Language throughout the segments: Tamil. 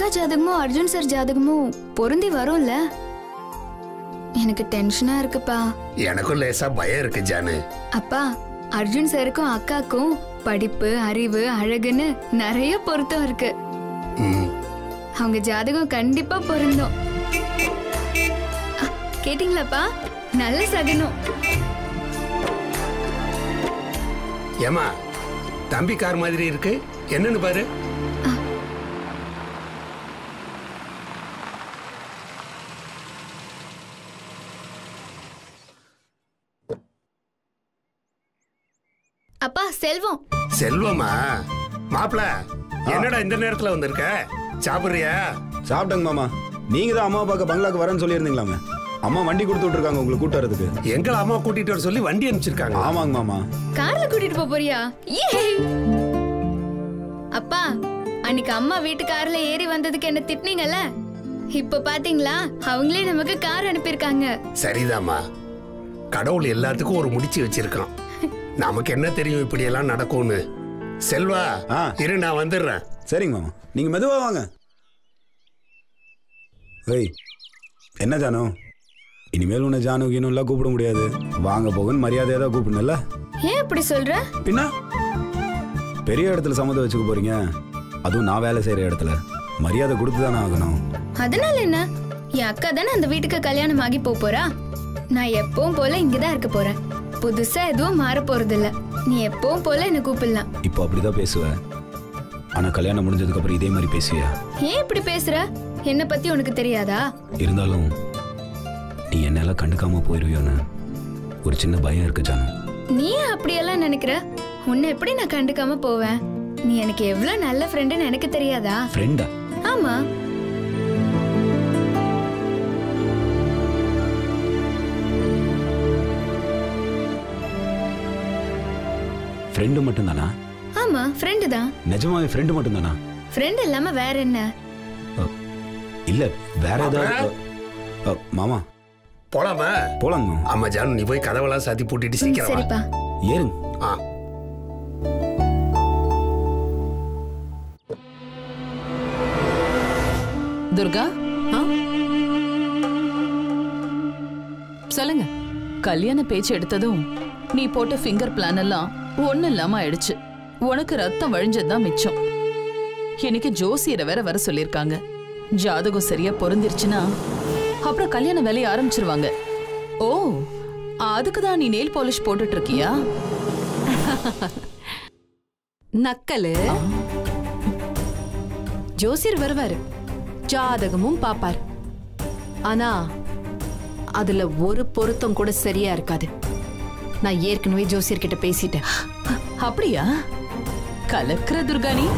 ஜாதகமும் அர்ஜுன் சார் ஜாதகமும் பொருந்தி வரும்ல எனக்கு டென்ஷனா இருக்குப்பா எனக்கும் லேசா பயம் இருக்கு ஜானு அப்பா அர்ஜுன் சாருக்கும் அக்காக்கும் படிப்பு அறிவு அழகுன்னு நிறைய பொருத்தம் இருக்கு ம், அவங்க ஜாதகம் கண்டிப்பா பொருந்தும் அ, கேட்டிங்களாப்பா நல்ல சகனம் ஏமா தம்பி கார் மாதிரி இருக்கு என்னன்னு பாரு அப்பா செல்வம் செல்வமா மாப்பிள என்னடா இந்த நேரத்துல வந்திருக்க சாப்பிடுறியா சாப்பிட்டேங்க மாமா நீங்க தான் அம்மா பார்க்க பங்களாக்கு வரேன்னு சொல்லியிருந்தீங்களாமே அம்மா வண்டி கொடுத்து விட்டுருக்காங்க உங்களுக்கு கூட்டு வரதுக்கு எங்களை அம்மா கூட்டிட்டு வர சொல்லி வண்டி அனுப்பிச்சிருக்காங்க ஆமாங்க மாமா கார்ல கூட்டிட்டு போப் போறியா ஏ அப்பா அன்னைக்கு அம்மா வீட்டு கார்ல ஏறி வந்ததுக்கு என்ன திட்டினீங்கல்ல இப்ப பாத்தீங்களா அவங்களே நமக்கு கார் அனுப்பியிருக்காங்க சரிதாம்மா கடவுள் எல்லாத்துக்கும் ஒரு முடிச்சு வச்சிருக்கான் நமக்கு என்ன தெரியும் இப்படி எல்லாம் நடக்கும்னு செல்வா ஆ. இரு நான் வந்துடுறேன் சரிங்க மாமா நீங்க மெதுவா வாங்க ஏய் என்ன ஜானு இனிமேல் உன்னை ஜானு கீனுலாம் கூப்பிட முடியாது வாங்க போகுன்னு மரியாதையா தான் கூப்பிடணும்ல ஏன் இப்படி சொல்ற பின்ன பெரிய இடத்துல சம்மதம் வச்சுக்க போறீங்க அதுவும் நான் வேலை செய்யற இடத்துல மரியாதை கொடுத்து தானே ஆகணும் அதனால என்ன என் அக்கா தானே அந்த வீட்டுக்கு கல்யாணம் ஆகி போப் போறா நான் எப்பவும் போல இங்கதான் இருக்க போறேன் புதுசா எதுவும் மாற போறது இல்ல நீ எப்பவும் போல என்ன கூப்பிடலாம் இப்போ அப்படிதான் பேசுவ ஆனா கல்யாணம் முடிஞ்சதுக்கு அப்புறம் இதே மாதிரி பேசுவியா ஏன் இப்படி பேசுற என்ன பத்தி உனக்கு தெரியாதா இருந்தாலும் நீ என்னெல்லாம் கண்டுக்காம போயிருவியோன்னு ஒரு சின்ன பயம் இருக்கு ஜானு நீ ஏன் அப்படியெல்லாம் நினைக்கிற உன்னை எப்படி நான் கண்டுக்காம போவேன் நீ எனக்கு எவ்வளவு நல்ல ஃப்ரெண்டுன்னு எனக்கு தெரியாதா ஃப்ரெண்டா ஆமா ஃப்ரெண்டு மட்டும்தானா ஆமா ஃப்ரெண்டு தான் நிஜமாவே ஃப்ரெண்டு மட்டும்தானா ஃப்ரெண்ட் இல்லாம வேற என்ன அ, இல்ல வேற ஏதாவது அ, மாமா போலாமா போலாங்க மாமா. ஆமா ஜானு நீ போய் கதவெல்லாம் சாத்தி பூட்டிட்டு ம், சீக்கிரம் வா. சரிப்பா ஏறுங்க ஆ துர்கா ஆ? சொல்லுங்க கல்யாண பேச்சு எடுத்ததும் நீ போட்ட ஃபிங்கர் பிளான் எல்லாம் ஒண்ணு இல்லாம ஆயிடுச்சு உனக்கு ரத்தம் வழிஞ்சதுதான் மிச்சம் எனக்கு ஜோசியரை வேற வர சொல்லிருக்காங்க ஜாதகம் சரியா பொருந்திருச்சுன்னா அப்புறம் கல்யாண வேலையை ஆரம்பிச்சிருவாங்க ஓ அதுக்கு தான் நீ நெயில் பாலிஷ் போட்டுட்டு இருக்கியா நக்கலு ஜோசியர் வருவாரு ஜாதகமும் பாப்பார் ஆனா அதுல ஒரு பொருத்தம் கூட சரியா இருக்காது நான் ஏற்கனவே ஜோசியர் கிட்ட பேசிட்டேன் அப்படியா கலக்கிற துர்கா நீ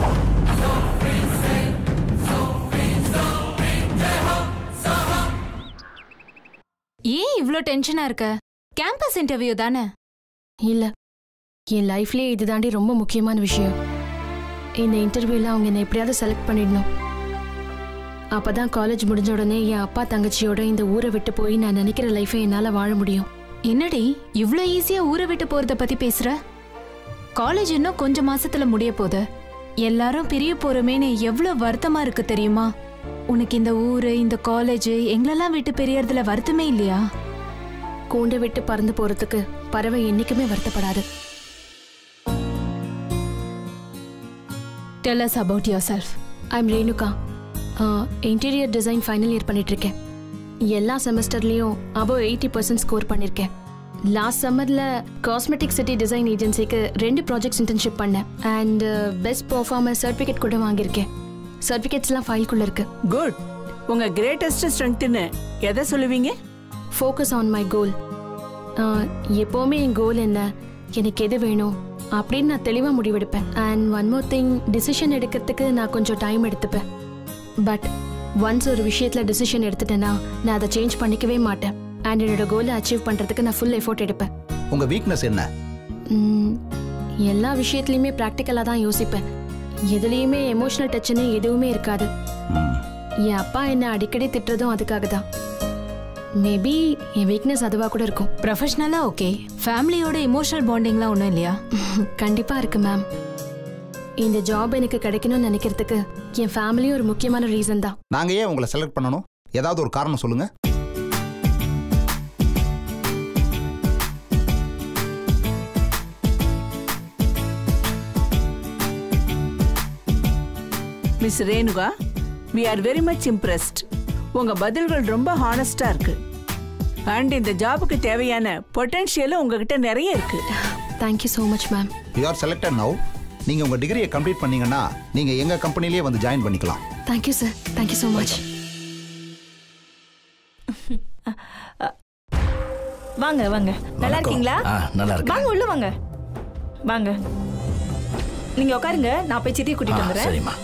ஏன் இவ்ளோ டென்ஷனா இருக்க கேம்பஸ் இன்டர்வியூ தானே இல்ல என் லைஃப்லயே இது தாண்டி ரொம்ப முக்கியமான விஷயம் இந்த இன்டர்வியூல அவங்க என்னை எப்படியாவது செலக்ட் பண்ணிடணும் அப்பதான் காலேஜ் முடிஞ்ச உடனே என் அப்பா தங்கச்சியோட இந்த ஊரை விட்டு போய் நான் நினைக்கிற லைஃபை என்னால வாழ முடியும் என்னடி இவ்ளோ ஈஸியா ஊரை விட்டு போறத பத்தி பேசுற காலேஜ் இன்னும் கொஞ்ச மாசத்துல முடிய போகுது எல்லாரும் பிரிய போறோமேன்னு எவ்ளோ வருத்தமா இருக்கு தெரியுமா உனக்கு இந்த ஊரு இந்த காலேஜ் எங்களெல்லாம் விட்டு பிரியறதுல வருத்தமே இல்லையா கூண்டை விட்டு பறந்து போறதுக்கு பறவை என்னைக்குமே வருத்தப்படாது tell us about yourself I'm Renuka interior design final year பண்ணிட்டு இருக்கேன் எல்லா செமஸ்டர்லயும் அபவ் எயிட்டி பர்சன்ட் ஸ்கோர் பண்ணியிருக்கேன் லாஸ்ட் சம்மர்ல காஸ்மெட்டிக் சிட்டி டிசைன் ஏஜென்சிக்கு ரெண்டு ப்ராஜெக்ட்ஸ் இன்டர்ன்ஷிப் பண்ணேன் அண்ட் பெஸ்ட் பர்ஃபார்மர் சர்டிஃபிகேட் கூட வாங்கியிருக்கேன் சர்டிஃபிகேட்ஸ்லாம் ஃபைல்குள்ள இருக்கு குட் உங்க கிரேட்டஸ்ட் ஸ்ட்ரென்த்னு எதை சொல்லுவீங்க ஃபோக்கஸ் ஆன் மை கோல் எப்போவுமே என் கோல் என்ன எனக்கு எது வேணும் அப்படின்னு நான் தெளிவாக முடிவெடுப்பேன் and one more thing decision எடுக்கிறதுக்கு நான் கொஞ்சம் டைம் எடுத்துப்பேன் பட் ஒன்ஸ் ஒரு விஷயத்தில் டிசிஷன் எடுத்துட்டேன்னா நான் அதை சேஞ்ச் பண்ணிக்கவே மாட்டேன் அண்ட் என்னோட கோலை அச்சீவ் பண்ணுறதுக்கு நான் ஃபுல் எஃபோர்ட் எடுப்பேன் உங்க வீக்னஸ் என்ன ம், எல்லா விஷயத்துலையுமே ப்ராக்டிக்கலாக தான் யோசிப்பேன் எதுலேயுமே எமோஷனல் டச்சுன்னு எதுவுமே இருக்காது ம், என் அப்பா என்னை அடிக்கடி திட்டுறதும் அதுக்காக தான் மேபி என் வீக்னஸ் அதுவாக கூட இருக்கும் ப்ரொஃபஷனலா ஓகே ஃபேமிலியோட இமோஷனல் பாண்டிங்லாம் ஒன்றும் இல்லையா கண்டிப்பா இருக்கு மேம் இந்த ஜாப் எனக்கு கிடைக்கணும்னு நினைக்கிறதுக்கு என் ஃபேமிலியும் ஒரு முக்கியமான ரீசன் தான் நாங்க ஏன் உங்களை செலக்ட் பண்ணணும் ஏதாவது ஒரு காரணம் சொல்லுங்க miss Renuka we are very much impressed உங்க பதில்கள் ரொம்ப ஹானஸ்டா இருக்கு அண்ட் இந்த ஜாபுக்கு தேவையான பொட்டன்ஷியலும் உங்ககிட்ட நிறைய இருக்கு thank you so much ma'am you are selected now நீங்க உங்க டிகிரியை கம்ப்ளீட் பண்ணீங்கன்னா நீங்க எங்க கம்பெனிலேயே வந்து ஜாயின் பண்ணிக்கலாம் thank you sir thank you so much வாங்க வாங்க நல்லா இருக்கீங்களா ஆ நல்லா இருக்கேன் வாங்க உள்ள வாங்க வாங்க நீங்க உட்காருங்க நான் போய் சித்தியை ஆ, கூட்டிட்டு வந்துடுறேன் சரிம்மா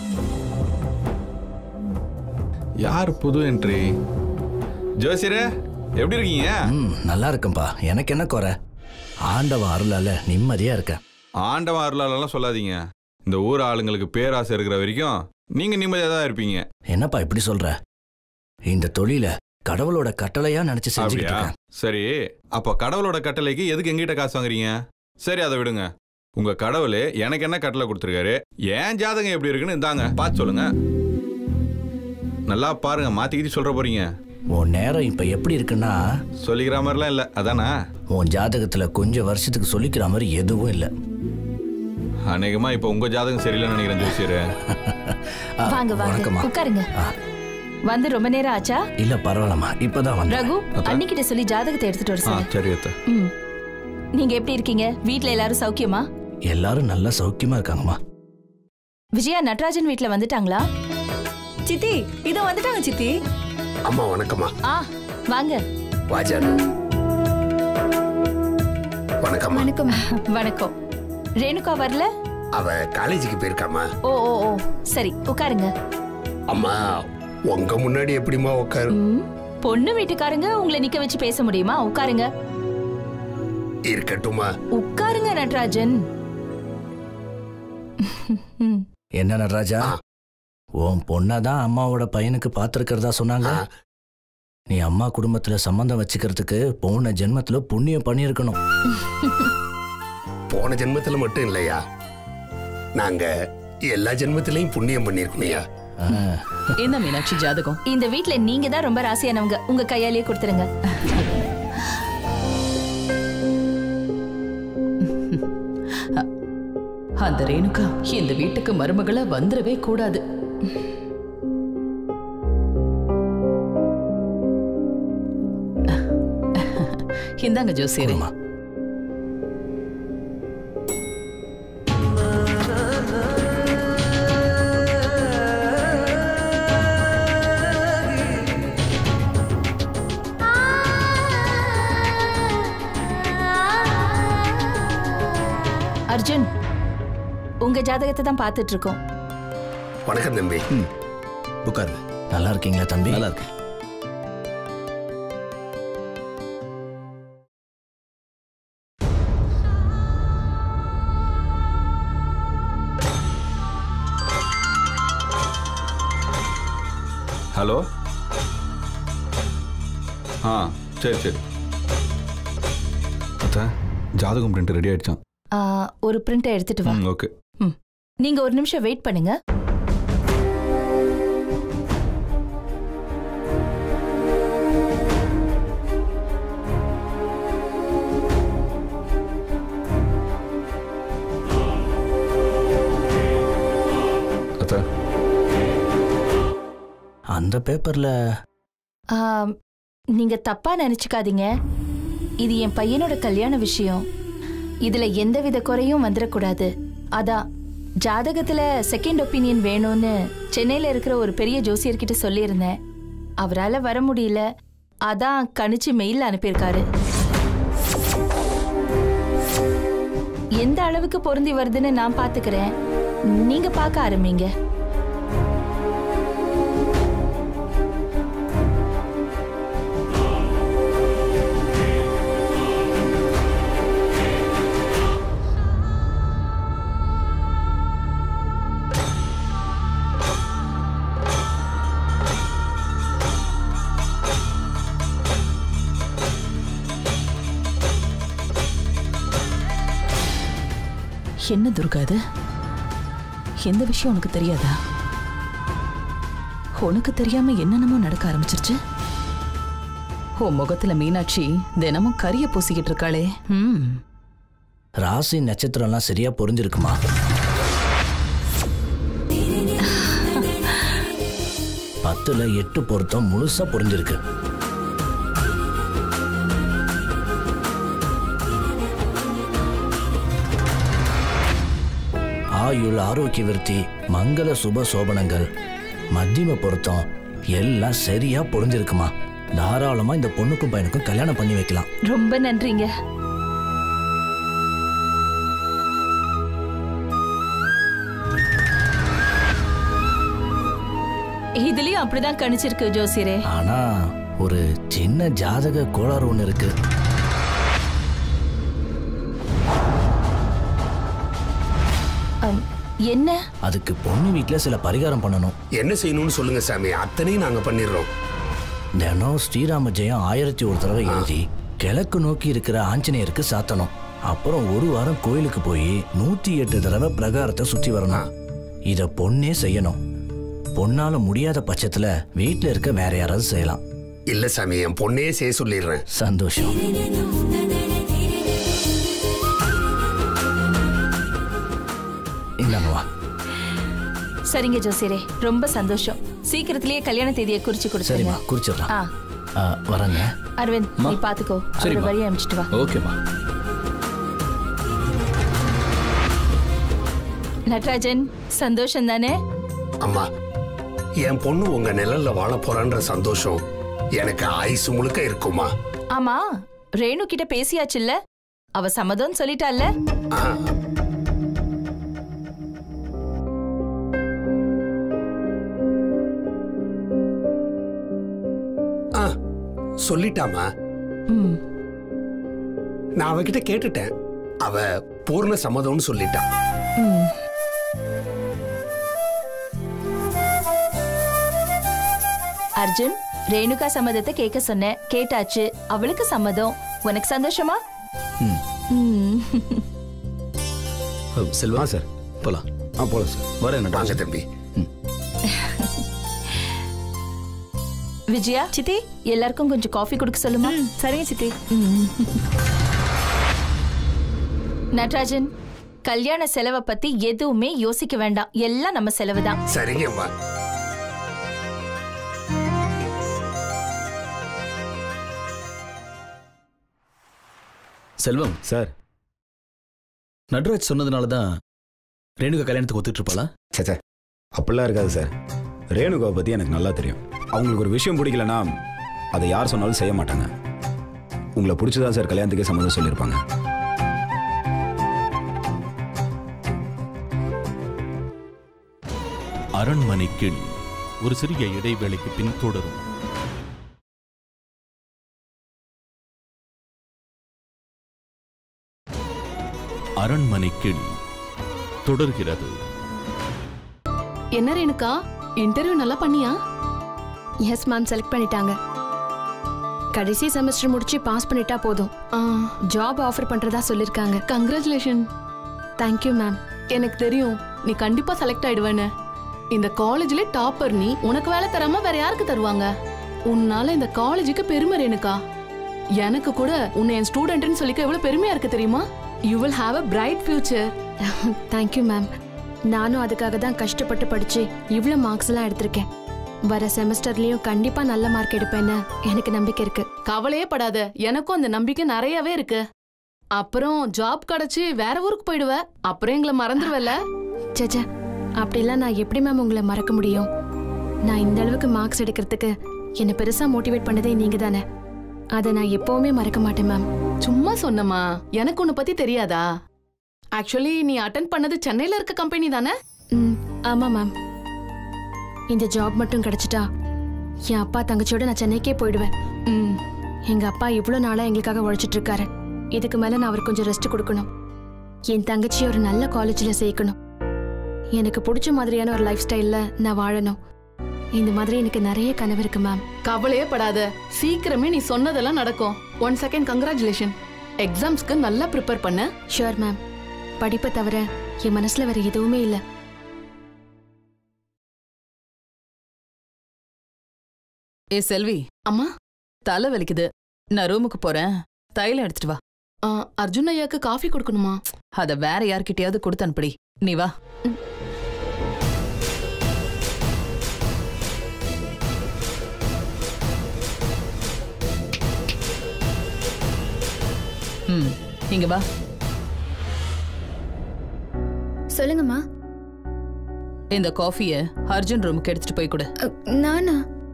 யார் புது என்ட்ரி ஜோசியரே எப்படி இருக்கீங்க ம் நல்லா இருக்கேன்ப்பா எனக்கு என்ன குறை ஆண்டவன் அருளால நிம்மதியா இருக்கேன் ஆண்டவன் அருளாலெல்லாம் சொல்லாதீங்க இந்த ஊர் ஆளுங்களுக்கு பேராசை இருக்கிற வரைக்கும் நீங்க நிம்மதியா தான் இருப்பீங்க என்னப்பா இப்படி சொல்ற இந்த தொழில கடவுளோட கட்டளையா நினைச்சு செஞ்சுக்கிட்டு அப்படியா இருக்கேன் சரி அப்ப கடவுளோட கட்டளைக்கு எதுக்கு எங்கிட்ட காசு வாங்குறீங்க சரி அதை விடுங்க உங்க கடவுள் எனக்கு என்ன கட்டளை கொடுத்துருக்காரு ஏன் ஜாதகம் எப்படி இருக்குன்னு இந்தாங்க பார்த்து சொல்லுங்க நல்லா பாருங்க மாத்திக்கிட்டு சொல்ற போறீங்க உன் நேரம் இப்ப எப்படி இருக்குன்னா சொல்லிக்கிற மாதிரிலாம் இல்ல அதானா உன் ஜாதகத்துல கொஞ்சம் வருஷத்துக்கு சொல்லிக்கிற மாதிரி எதுவும் இல்ல அநேகமா இப்ப உங்க ஜாதகம் சரியில்லைன்னு நினைக்கிறேன் ஜோசியரே ஆ, வாங்க வாங்க வணக்கம்மா உட்காருங்க ஆ, வந்து ரொம்ப நேரம் ஆச்சா இல்ல பரவாயில்லம்மா இப்பதான் வந்தேன் ரகு அன்னிக்கிட்ட சொல்லி ஜாதகத்தை எடுத்துட்டு வர ஆ சொல்லு சரி அத்தை ம். நீங்க எப்படி இருக்கீங்க வீட்ல எல்லாரும் சௌக்கியமா எல்லாரும் நல்லா சௌக்கியமா இருக்காங்கம்மா விஜயா நடராஜன் வீட்ல வந்துட்டாங்களா சித்தி இதோ வந்துட்டாங்க சித்தி அம்மா வணக்கம்மா ஆ வாங்க வாஜானு வணக்கம்மா வணக்கம் வணக்கம் ரேணுகா வரல அவ காலேஜுக்கு போயிருக்காமா ஓ ஓ ஓ சரி உட்காருங்க அம்மா உங்க முன்னாடி எப்படிம்மா உட்காரு ம், பொண்ணு வீட்டுக்காரங்க உங்களை நிக்க வச்சு பேச முடியுமா உட்காருங்க இருக்கட்டுமா உட்காருங்க நடராஜன் ம், என்ன நடராஜா ஆ. உன் பொண்ணாதான் அம்மாவோட பையனுக்கு பார்த்துருக்கிறதா சொன்னாங்க ஆ. நீ அம்மா குடும்பத்துல சம்மந்தம் வச்சுக்கிறதுக்கு போன ஜென்மத்துல புண்ணியம் பண்ணியிருக்கணும் போன ஜென்மத்துல மட்டும் இல்லையா நாங்க எல்லா ஜென்மத்திலையும் புண்ணியம் பண்ணிருக்கணும்யா ஆ. என்ன மீனாட்சி ஜாதகம் இந்த வீட்ல நீங்க தான் ரொம்ப ராசியானவங்க உங்க கையாலேயே கொடுத்துருங்க அந்த ரேணுகா இந்த வீட்டுக்கு மருமகளா வந்துடவே கூடாது இந்தாங்க ஜோசியரே கொடும்மா. அர்ஜுன் உங்க ஜாதகத்தை தான் பார்த்துட்டு இருக்கோம் வணக்கம் தம்பி உட்காருங்க நல்லா இருக்கீங்களா தம்பி நல்லா இருக்கு ஹலோ ஆ சரி சரி அத்தா ஜாதகம் பிரிண்ட் ரெடி ஆயிடுச்சான் ஆ, ஒரு பிரிண்டை எடுத்துட்டு வா ம் ஓகே நீங்க ஒரு நிமிஷம் வெயிட் பண்ணுங்க அத்தா அந்த பேப்பர்ல ஆ, நீங்க தப்பா நினைச்சுக்காதீங்க இது என் பையனோட கல்யாண விஷயம் இதுல எந்தவித குறையும் வந்துடக்கூடாது அதான் ஜாதகத்துல செகண்ட் ஒப்பீனியன் வேணும்னு சென்னையில இருக்கிற ஒரு பெரிய ஜோசியர்கிட்ட சொல்லியிருந்தேன் அவரால வர முடியல அதான் கணிச்சு மெயில் அனுப்பியிருக்காரு எந்த அளவுக்கு பொருந்தி வருதுன்னு நான் பாத்துக்கிறேன் நீங்க பார்க்க ஆரம்பிங்க என்ன துர்கா இது எந்த விஷயம் உனக்கு தெரியாதா உனக்கு தெரியாம என்னென்னமோ நடக்க ஆரம்பிச்சிருச்சு உன் முகத்துல மீனாட்சி தினமும் கரிய பூசிக்கிட்டு இருக்காளே ம் ராசி நட்சத்திரம்லாம் சரியா புரிஞ்சிருக்குமா பத்துல எட்டு பொருத்தம் முழுசா புரிஞ்சிருக்கு ஆயுள் ஆரோக்கிய விருத்தி மங்கள சுப சோபனங்கள் மத்தியம பொருத்தம் எல்லாம் சரியா புரிஞ்சிருக்குமா தாராளமா இந்த பொண்ணுக்கும் பையனுக்கும் கல்யாணம் பண்ணி வைக்கலாம் ரொம்ப நன்றிங்க இதுலயும் அப்படிதான் கணிச்சிருக்கு ஜோசியரே ஆனா ஒரு சின்ன ஜாதக கோளாறு ஒன்று இருக்கு அம், என்ன அதுக்கு பொண்ணு வீட்டில் சில பரிகாரம் பண்ணணும் என்ன செய்யணும்னு சொல்லுங்க சாமி அத்தனையும் நாங்க பண்ணிடுறோம் தினம் ஸ்ரீராம ஜெயம் ஆயிரத்தி ஒரு தடவை எழுதி கிழக்கு நோக்கி இருக்கிற ஆஞ்சநேயருக்கு சாத்தணும் அப்புறம் ஒரு வாரம் கோயிலுக்கு போய் நூத்தி எட்டு தடவை பிரகாரத்தை சுத்தி வரணும் இத பொண்ணே செய்யணும் பொண்ணால முடியாத பட்சத்துல வீட்ல இருக்க வேற யாராவது செய்யலாம் இல்ல சாமி என் பொண்ணே செய்ய சொல்லிடுறேன் சந்தோஷம் இந்தாங்க வா சரிங்க ஜோசியரே ரொம்ப சந்தோஷம் சீக்கிரத்திலேயே கல்யாண தேதியை குறிச்சு கொடுத்துருங்க சரிம்மா குறிச்சிடலாம் ஆ ஆ, வரேங்க அரவிந்த் நீ பாத்துக்கோ ஒரு சரிம்மா. வழி அனுப்பிச்சிட்டு வா ஓகேம்மா நட்ராஜன் சந்தோஷம் தானே அம்மா என் பொண்ணு உங்க நிழல்ல வாழ போறான்ற சந்தோஷம் எனக்கு ஆயுசு முழுக்க இருக்குமா ஆமா ரேணு கிட்ட பேசியாச்சுல்ல அவ சம்மதம் சொல்லிட்டால ஆ, ஆ, சொல்லிட்டாமா ம் நான் அவகிட்ட கேட்டுட்டேன் அவ பூர்ண சம்மதம்னு சொல்லிட்டா ம் அர்ஜுன் ரேணுகா சம்மதத்தை கேட்க சொன்னேன் கேட்டாச்சு அவளுக்கு சம்மதம் உனக்கு சந்தோஷமா ம். செல்வா சார் போலாம் ஆ போலாம் சார் வரேன் வாங்க தம்பி விஜயா சித்தி எல்லாருக்கும் கொஞ்சம் காஃபி கொடுக்க சொல்லுமா சரிங்க சித்தி நட்ராஜன் கல்யாண செலவை பத்தி எதுவுமே யோசிக்க வேண்டாம் எல்லாம் நம்ம செலவு தான் சரிங்கம்மா செல்வம் சார் நட்ராஜ் சொன்னதுனால தான் ரேணுகா கல்யாணத்துக்கு ஒத்துட்டு இருப்பாளா சச்சா அப்படிலாம் இருக்காது சார் ரேணுகாவை பற்றி எனக்கு நல்லா தெரியும் அவங்களுக்கு ஒரு விஷயம் பிடிக்கலனா அதை யார் சொன்னாலும் செய்ய மாட்டாங்க உங்களை பிடிச்சதா சார் கல்யாணத்துக்கே சம்மதம் சொல்லியிருப்பாங்க அரண்மனை கிளி ஒரு சிறிய இடைவேளைக்கு பின் தொடரும் அரண்மனை கிளி தொடர்கிறது என்ன ரேணுகா இன்டர்வியூ நல்லா பண்ணியா எஸ் மேம் செலக்ட் பண்ணிட்டாங்க கடைசி செமஸ்டர் முடிச்சு பாஸ் பண்ணிட்டா போதும் ஜாப் ஆஃபர் பண்றதா சொல்லிருக்காங்க கங்க்ராச்சுலேஷன் தேங்க்யூ மேம் எனக்கு தெரியும் நீ கண்டிப்பா செலக்ட் ஆயிடுவேன்னு இந்த காலேஜ்ல டாப்பர் நீ உனக்கு வேலை தராம வேற யாருக்கு தருவாங்க உன்னால இந்த காலேஜுக்கு பெருமை ரேணுகா எனக்கு கூட உன்னை என் ஸ்டூடெண்ட்னு சொல்லிக்க எவ்வளவு பெருமையா இருக்கு தெரியுமா you will have a bright future thank you ma'am நானும் அதுக்காக தான் கஷ்டப்பட்டு படிச்சு இவ்வளோ மார்க்ஸ் எல்லாம் எடுத்திருக்கேன் வர செமஸ்டர்லயும் கண்டிப்பா நல்ல மார்க் எடுப்பேன்னு எனக்கு நம்பிக்கை இருக்கு கவலையே படாத எனக்கும் அந்த நம்பிக்கை நிறையவே இருக்கு அப்புறம் ஜாப் கிடைச்சு வேற ஊருக்கு போயிடுவ அப்புறம் எங்களை மறந்துடுவல சேச்சே அப்படிலாம் நான் எப்படி மேம் உங்களை மறக்க முடியும் நான் இந்த அளவுக்கு மார்க்ஸ் எடுக்கிறதுக்கு என்னை பெருசா மோட்டிவேட் பண்ணதே நீங்க தானே அதை நான் எப்பவுமே மறக்க மாட்டேன் மேம் சும்மா சொன்னமா எனக்கு உன்னை பத்தி தெரியாதா ஆக்சுவலி நீ அட்டன் பண்ணது சென்னையில இருக்க கம்பெனி தானே ம் ஆமா மேம் இந்த ஜாப் மட்டும் கிடைச்சிட்டா என் அப்பா தங்கச்சியோட நான் சென்னைக்கே போயிடுவேன் ம் எங்க அப்பா இவ்வளோ நாளா எங்களுக்காக உழைச்சிட்டு இருக்காரு இதுக்கு மேல நான் அவருக்கு கொஞ்சம் ரெஸ்ட் கொடுக்கணும் என் தங்கச்சியை ஒரு நல்ல காலேஜ்ல சேர்க்கணும் எனக்கு பிடிச்ச மாதிரியான ஒரு லைஃப் ஸ்டைல்ல நான் வாழணும் இந்த மாதிரி எனக்கு நிறைய கனவு இருக்கு மேம் கவலையே படாத சீக்கிரமே நீ சொன்னதெல்லாம் நடக்கும் ஒன் செகண்ட் கங்க்ராச்சுலேஷன் எக்ஸாம்ஸ்க்கு நல்லா ப்ரிப்பேர் பண்ண ஷுவர் மேம் படிப்பை தவிர என் மனசுல வேற எதுவுமே இல்லை ஏ செல்வி அம்மா தலை வலிக்குது நான் ரூமுக்கு போறேன் தைலம் எடுத்துட்டு வா ஆ, அர்ஜுன் ஐயாக்கு காஃபி கொடுக்கணுமா அத வேற யார்கிட்டயாவது கொடுத்து அனுப்புடி நீ வா ம் இங்க வா சொல்லுங்கம்மா இந்த காஃபிய அர்ஜுன் ரூமுக்கு எடுத்துட்டு போய் கொடு அ, நானா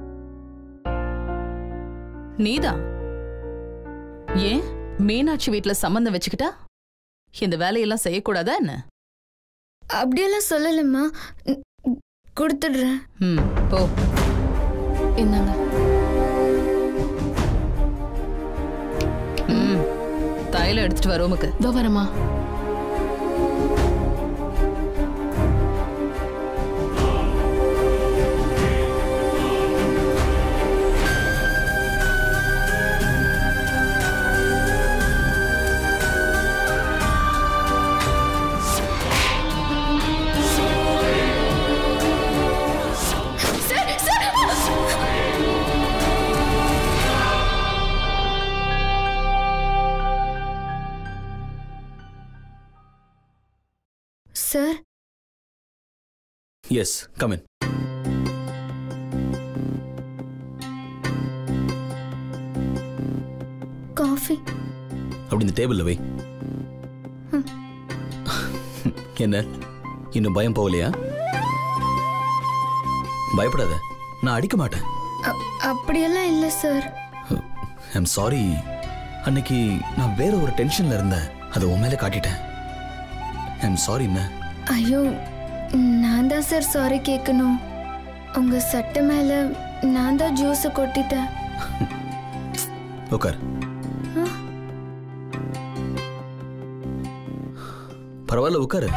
நீதான் ஏன் மீனாட்சி வீட்ல சம்மந்தம் வச்சுக்கிட்டா இந்த வேலையெல்லாம் செய்யக்கூடாதா என்ன அப்படியெல்லாம் சொல்லலம்மா ம், ம், கொடுத்துடுறேன் ம் போ என்னங்க ம் தைலம் எடுத்துட்டு வா ரூமுக்கு இதோ வரமா sir sir sir yes come in coffee அப்படி இந்த டேபிள்ல வை என்ன இன்னும் பயம் போகலையா பயப்படாத நான் அடிக்க மாட்டேன் அ- அப்படியெல்லாம் இல்லை சார் ஐம் சாரி அன்னைக்கு நான் வேற ஒரு டென்ஷன்ல இருந்தேன் அதை உன் மேல காட்டிட்டேன் ஐம் சாரி என்ன ஐயோ நான் தான் சார் சாரி கேட்கணும் உங்க சட்டை மேல நான் தான் ஜூஸை கொட்டிட்டேன் உட்கார் பரவாயில்ல உட்காரு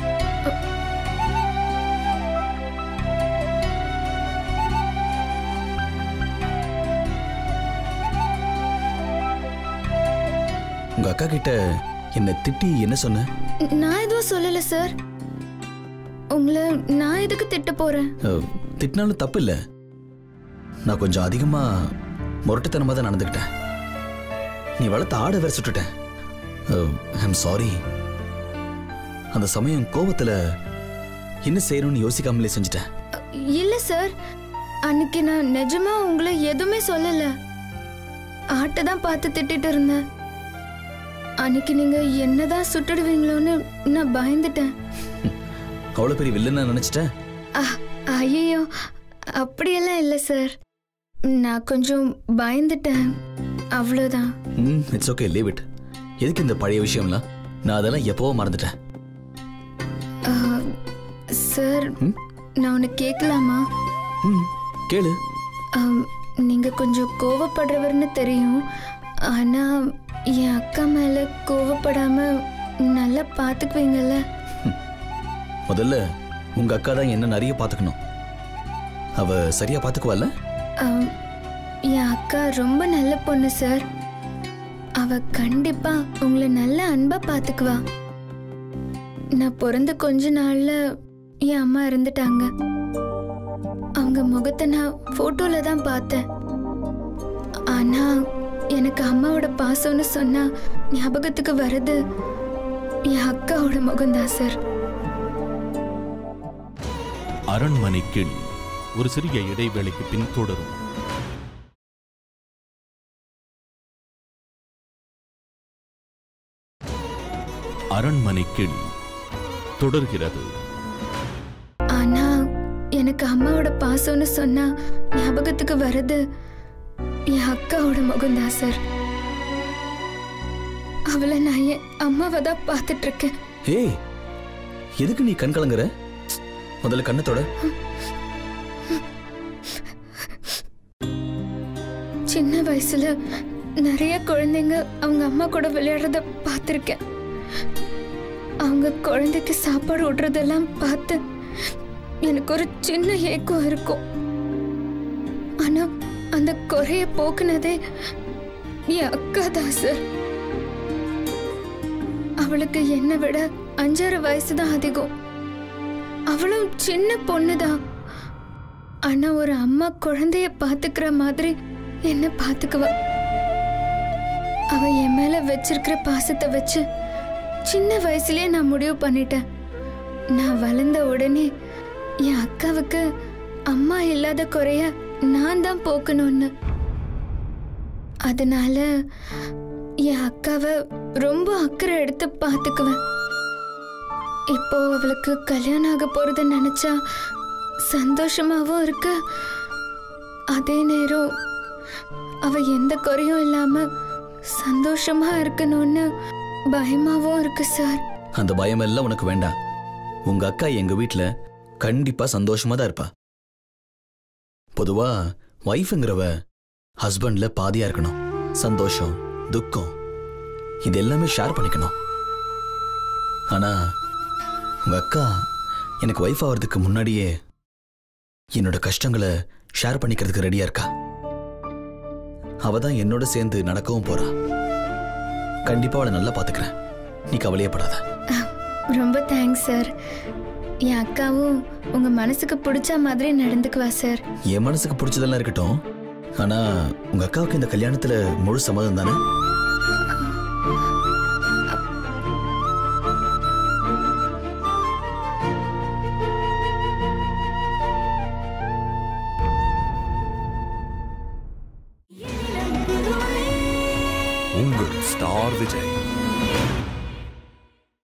உங்க அக்கா கிட்ட என்ன திட்டி என்ன சொன்ன நான் எதுவும் சொல்லல சார் உங்களை நான் எதுக்கு திட்ட போறேன் அஹ், திட்டினாலும் தப்பு இல்ல நான் கொஞ்சம் அதிகமா முரட்டுத்தனமா தான் நடந்துக்கிட்டேன் நீ வளர்த்த ஆடை வேற சுட்டுட்டேன் ஐம் சாரி அந்த சமயம் கோபத்துல என்ன செய்யணும்னு யோசிக்காமலே செஞ்சுட்டேன் இல்ல சார் அன்னைக்கு நான் நிஜமா உங்களை எதுவுமே சொல்லல ஆட்டை தான் பார்த்து திட்டிட்டு இருந்தேன் அன்னைக்கு நீங்க என்னதான் சுட்டுடுவீங்களோன்னு நான் பயந்துட்டேன் அவ்வளவு பெரிய வில்லன் நினைச்சிட்டேன் ஐயோ அப்படியெல்லாம் இல்லை சார் நான் கொஞ்சம் பயந்துட்டேன் அவ்வளோதான் ம் இட்ஸ் ஓகே லீவ் இட் எதுக்கு இந்த பழைய விஷயம்லாம் நான் அதெல்லாம் எப்பவோ மறந்துட்டேன் ஆ, சார் நான் உன்னை கேட்கலாமா ம் கேளு ஆம், நீங்க கொஞ்சம் கோவப்படுறவர்னு தெரியும் ஆனா என் அக்கா மேல கோவப்படாம நல்லா பாத்துக்குவீங்கல்ல முதல்ல உங்க அக்கா தான் என்ன நிறைய பாத்துக்கணும் அவ சரியா பாத்துக்குவாள்ல ஆம், என் அக்கா ரொம்ப நல்ல பொண்ணு சார் அவ கண்டிப்பா உங்களை நல்ல அன்பா பாத்துக்குவா நான் பிறந்த கொஞ்ச நாள்ல என் அம்மா இறந்துட்டாங்க அவங்க முகத்தை நான் போட்டோல தான் பார்த்தேன் ஆனா எனக்கு அம்மாவோட பாசம்னு சொன்னா ஞாபகத்துக்கு வர்றது என் அக்காவோட முகம்தான் சார் அரண்மனை கிளி ஒரு சிறிய இடைவேளைக்கு பின் தொடரும் அரண்மனை கிளி தொடர்கிறது ஆனா எனக்கு அம்மாவோட பாசம்னு சொன்னா ஞாபகத்துக்கு வர்றது என் அக்காவோட முகம்தான் சார் அவளை நான் என் அம்மாவை தான் பார்த்துட்டு இருக்கேன் ஏய் எதுக்கு நீ கண் கலங்குற முதல்ல கண்ணத்தோட சின்ன வயசுல நிறைய குழந்தைங்க அவங்க அம்மா கூட விளையாடுறத பார்த்துருக்கேன் அவங்க குழந்தைக்கு சாப்பாடு விடுறதெல்லாம் பார்த்து எனக்கு ஒரு சின்ன ஏக்கம் இருக்கும் ஆனா அந்த குறைய போக்குனதே என் அக்கா தான் சார் அவளுக்கு என்னை விட அஞ்சாறு வயசு தான் அதிகம் அவளும் சின்ன பொண்ணுதான் ஆனா ஒரு அம்மா குழந்தைய பாத்துக்கிற மாதிரி என்ன பாத்துக்குவா அவ என் மேல வச்சிருக்கிற பாசத்தை வச்சு சின்ன வயசுலயே நான் முடிவு பண்ணிட்டேன் நான் வளர்ந்த உடனே என் அக்காவுக்கு அம்மா இல்லாத குறைய நான் தான் போக்கணும்னு அதனால என் அக்காவை ரொம்ப அக்கறை எடுத்து பார்த்துக்குவேன் இப்போ அவளுக்கு கல்யாணம் ஆக போறத நினைச்சா சந்தோஷமாவும் இருக்கு அதே நேரம் அவ எந்த குறையும் இல்லாம சந்தோஷமா இருக்கணும்னு பயமாவும் இருக்கு சார் அந்த பயம் எல்லாம் உனக்கு வேண்டாம் உங்க அக்கா எங்க வீட்ல கண்டிப்பா சந்தோஷமா தான் இருப்பா பொதுவா ஒய்ஃப்ங்கிறவ ஹஸ்பண்ட்ல பாதியா இருக்கணும் சந்தோஷம் துக்கம் இது எல்லாமே ஷேர் பண்ணிக்கணும் ஆனா உங்க அக்கா எனக்கு ஒய்ஃப் ஆகிறதுக்கு முன்னாடியே என்னோட கஷ்டங்களை ஷேர் பண்ணிக்கிறதுக்கு ரெடியா இருக்கா அவ தான் என்னோட சேர்ந்து நடக்கவும் போறா கண்டிப்பா அவளை நல்லா பாத்துக்கிறேன் நீ கவலையப்படாத ரொம்ப தேங்க்ஸ் சார் என் அக்காவும் உங்க மனசுக்கு பிடிச்ச மாதிரி நடந்துக்குவா சார் என் மனசுக்கு பிடிச்சதெல்லாம் இருக்கட்டும் ஆனா உங்க அக்காவுக்கு இந்த கல்யாணத்துல முழு சம்மதம் தானே உங்கள் ஸ்டார் விஜய்